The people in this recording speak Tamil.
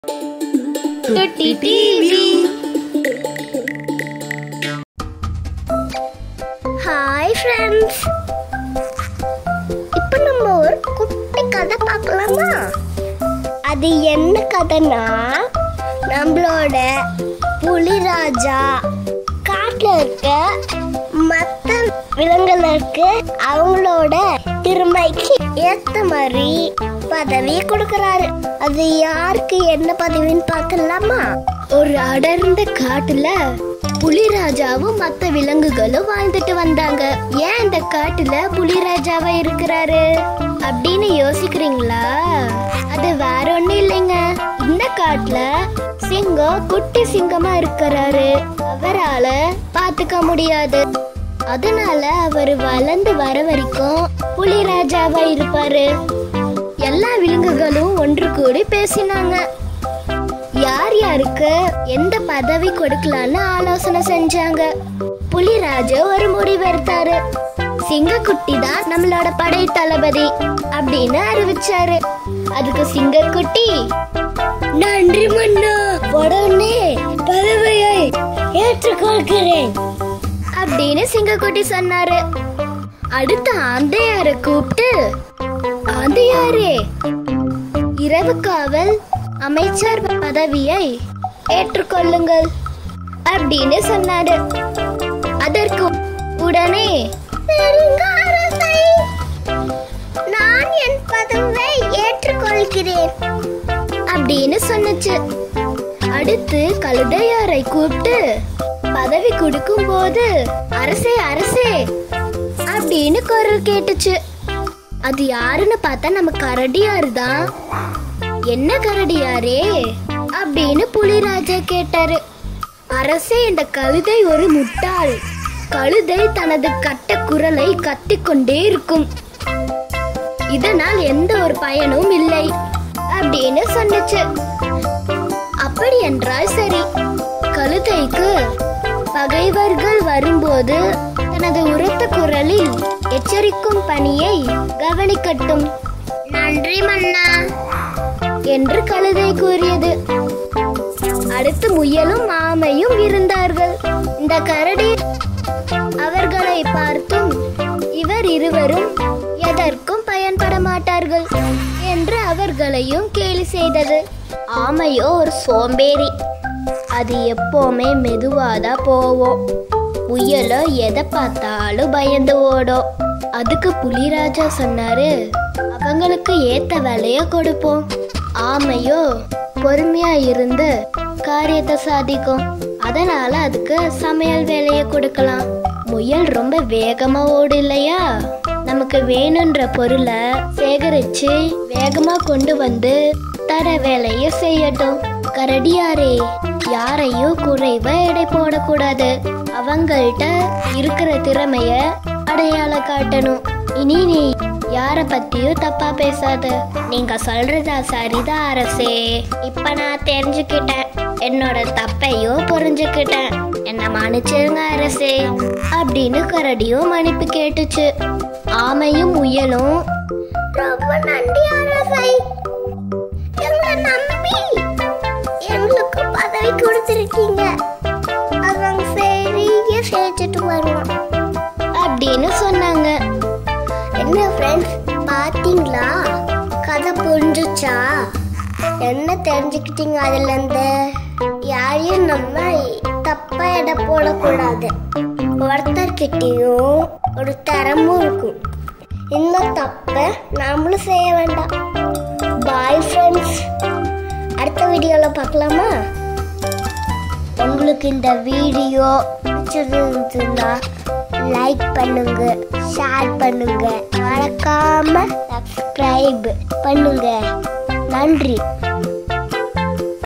தொட்டி டிவி ஹாய் ஃப்ரெண்ட்ஸ் இப்போ நம்ம ஒரு குட்டி கதை பார்க்கலாமா அது என்ன கதைனா நம்மளோட புலிராஜா காட்டில் இருக்க மற்ற விலங்குகளுக்கு அவங்களோட திறமைக்கு ஏத்த மாதிரி பதவி கொடுக்கறாரு அது யாருக்கு என்ன பதவின்னு பார்க்கலாமா ஒரு அடர்ந்த காட்டுல புலிராஜாவும் மத்த விலங்குகளும் வாழ்ந்துட்டு வந்தாங்க ஏன் இந்த காட்டுல புலிராஜாவா இருக்கிறாரு அப்படின்னு யோசிக்கிறீங்களா அது வேற ஒண்ணும் இல்லைங்க இந்த காட்டுல சிங்கம் குட்டி சிங்கமா இருக்கிறாரு அவரால பாத்துக்க முடியாது அதனால அவர் வளர்ந்து வர வரைக்கும் புலிராஜாவா இருப்பாரு எல்லா விலங்குகளும் ஒன்று கூடி பேசினாங்க யார் யாருக்கு எந்த பதவி கொடுக்கலான்னு ஆலோசனை செஞ்சாங்க புலிராஜா ஒரு முடிவெடுத்தாரு சிங்கக்குட்டி தான் நம்மளோட படை தளபதி அப்படின்னு அறிவிச்சாரு அதுக்கு சிங்கக்குட்டி நன்றி மன்னா உடனே பதவியை ஏற்றுக்கொள்கிறேன் அப்படின்னு சிங்கக்குட்டி சொன்னாரு அடுத்த ஆந்தையார கூப்பிட்டு ஆந்தையாரே இரவு காவல் அமைச்சர் பதவியை ஏற்றுக்கொள்ளுங்கள் அப்படின்னு சொன்னாரு அதற்கு உடனே "சரிங்க அரசை. நான் என் பதவியை ஏற்றுக்கொள்கிறேன் அப்படின்னு சொன்னுச்சு அடுத்து கழுதையாரை கூப்பிட்டு பதவி கொடுக்கும் போது அரசே அரசே அப்படின்னு குரல் கேட்டுச்சு அது யாருன்னு பார்த்தா நம்ம கரடியாரு தான் என்ன கரடியாரே அப்படின்னு புலிராஜா கேட்டாரு அரசே இந்த கழுதை ஒரு முட்டாள் கழுதை தனது கட்ட குரலை கத்திக்கொண்டே இருக்கும் இதனால் எந்த ஒரு பயனும் இல்லை அப்படின்னு சொன்னுச்சு அப்படி என்றால் சரி கழுதைக்கு பகைவர்கள் வரும்போது தனது உரத்த குரலில் எச்சரிக்கும் பணியை கவனிக்கட்டும் நன்றி மன்னா என்று கழுதை கூறியது அடுத்து முயலும் ஆமையும் இருந்தார்கள் இந்த கரடி அவர்களை பார்த்தும் இவர் இருவரும் எதற்கும் பயன்பட மாட்டார்கள் என்று அவர்களையும் கேலி செய்தது ஆமையோ ஒரு சோம்பேறி அது எப்பவுமே மெதுவாதான் போவோம் முயலோ எதை பார்த்தாலும் பயந்து ஓடும் அதுக்கு புலிராஜா சொன்னாரு அவங்களுக்கு ஏத்த வேலைய கொடுப்போம் ஆமையோ பொறுமையா இருந்து காரியத்தை சாதிக்கும் அதனால அதுக்கு சமையல் வேலையை கொடுக்கலாம் முயல் ரொம்ப வேகமா ஓடு இல்லையா நமக்கு வேணுன்ற பொருளை சேகரிச்சு வேகமா கொண்டு வந்து தர வேலையை செய்யட்டும் கரடியாரே யாரையும் குறைவா எடை போடக்கூடாது அவங்கள்ட்ட இருக்கிற திறமைய அடையாளம் காட்டணும் இனி நீ யார பத்தியும் தப்பா பேசாத நீங்க சொல்றதா சரிதான் அரசே இப்ப நான் தெரிஞ்சுக்கிட்டேன் என்னோட தப்பையும் புரிஞ்சுக்கிட்டேன் என்ன மன்னிச்சிருங்க அரசே அப்படின்னு கரடியும் மன்னிப்பு கேட்டுச்சு ஆமையும் முயலும் ரொம்ப நன்றி அரசை எங்களை நம்பி எங்களுக்கு பதவி கொடுத்துருக்கீங்க அவங்க சரியா செஞ்சுட்டு வருவோம் அப்படின்னு சொன்னாங்க என்ன ஃப்ரெண்ட்ஸ் பாத்தீங்களா கதை புரிஞ்சுச்சா என்ன தெரிஞ்சுக்கிட்டீங்க அதுல இருந்து யாரையும் நம்ம தப்பா எடை போடக்கூடாது ஒருத்தர்கிட்டயும் ஒரு தரமும் இருக்கும் இந்த தப்பை நாமளும் செய்ய வேண்டாம் பாய் ஃப்ரெண்ட்ஸ் அடுத்த வீடியோவில் பார்க்கலாமா உங்களுக்கு இந்த வீடியோ பிடிச்சிருந்துச்சுன்னா லைக் பண்ணுங்க ஷேர் பண்ணுங்க மறக்காம சப்ஸ்கிரைப் பண்ணுங்க நன்றி